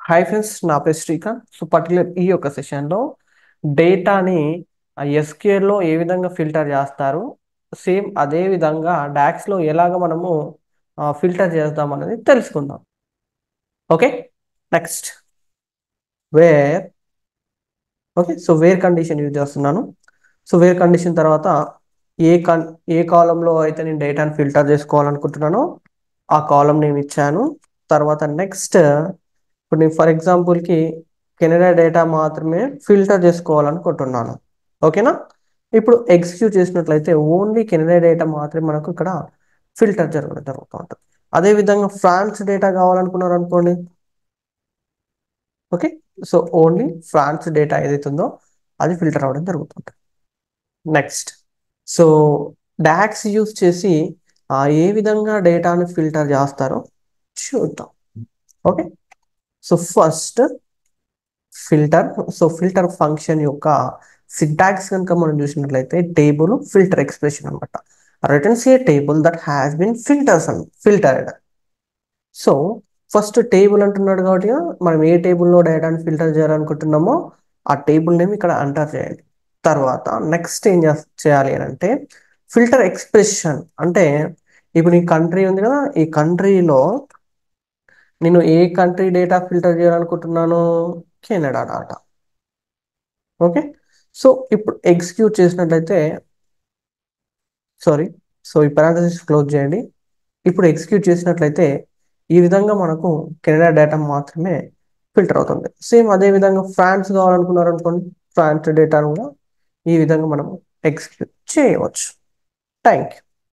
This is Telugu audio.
హాయ్ ఫ్రెండ్స్ నా పేరు శ్రీకాంత్ సో పర్టికులర్ ఈ యొక్క సెషన్లో డేటాని ఎస్క్యూఎల్లో ఏ విధంగా ఫిల్టర్ చేస్తారు సేమ్ అదే విధంగా డాక్స్లో ఎలాగ మనము ఫిల్టర్ చేద్దాం అనేది తెలుసుకుందాం okay next where okay so where condition use చేస్తున్నాను సో వేర్ కండిషన్ తర్వాత ఏ కన్ ఏ కాలంలో అయితే నేను డేటాని ఫిల్టర్ చేసుకోవాలనుకుంటున్నానో ఆ కాలం నేను ఇచ్చాను తర్వాత నెక్స్ట్ ఇప్పుడు నేను ఫర్ ఎగ్జాంపుల్కి కెనడా డేటా మాత్రమే ఫిల్టర్ చేసుకోవాలనుకుంటున్నాను ఓకేనా ఇప్పుడు ఎగ్జిక్యూట్ చేసినట్లయితే ఓన్లీ కెనడా డేటా మాత్రమే మనకు ఇక్కడ ఫిల్టర్ జరగడం జరుగుతూ ఉంటుంది అదేవిధంగా ఫ్రాన్స్ డేటా కావాలనుకున్నారు అనుకోండి okay so only France data ఏదైతే ఉందో అది ఫిల్టర్ అవ్వడం జరుగుతుంటుంది నెక్స్ట్ సో డాక్స్ యూస్ చేసి ఏ విధంగా డేటాను ఫిల్టర్ చేస్తారో చూద్దాం okay so first filter so filter function యొక్క సింటాక్స్ కనుక మనం చూసినట్లయితే టేబుల్ ఫిల్టర్ ఎక్స్ప్రెషన్ అనమాట returns a table that has been filters on filtered so first table అంటున్నాడు కాబట్టి మనం ఏ టేబుల్లో డేటాని ఫిల్టర్ చేయాలనుకుంటున్నామో ఆ టేబుల్ నేమ్ ఇక్కడ అంటర్ చేయాలి తర్వాత నెక్స్ట్ ఏం చేయాలి అని అంటే ఫిల్టర్ ఎక్స్ప్రెషన్ అంటే ఇప్పుడు ఈ కంట్రీ ఉంది కదా ఈ కంట్రీలో నేను ఏ కంట్రీ డేటా ఫిల్టర్ చేయాలనుకుంటున్నాను కెనడా డాటా ఓకే సో ఇప్పుడు ఎగ్జిక్యూట్ చేసినట్లయితే సారీ సో ఈ పారాథసిస్ క్లోజ్ చేయండి ఇప్పుడు ఎగ్జిక్యూట్ చేసినట్లయితే ఈ విధంగా మనకు కెనడా డేటా మాత్రమే ఫిల్టర్ అవుతుంది సేమ్ అదే విధంగా ఫ్రాన్స్ కావాలనుకున్నారు అనుకోండి ఫ్రాన్స్ డేటాను కూడా ఈ విధంగా మనం ఎగ్జిక్యూట్ చేయవచ్చు థ్యాంక్ యూ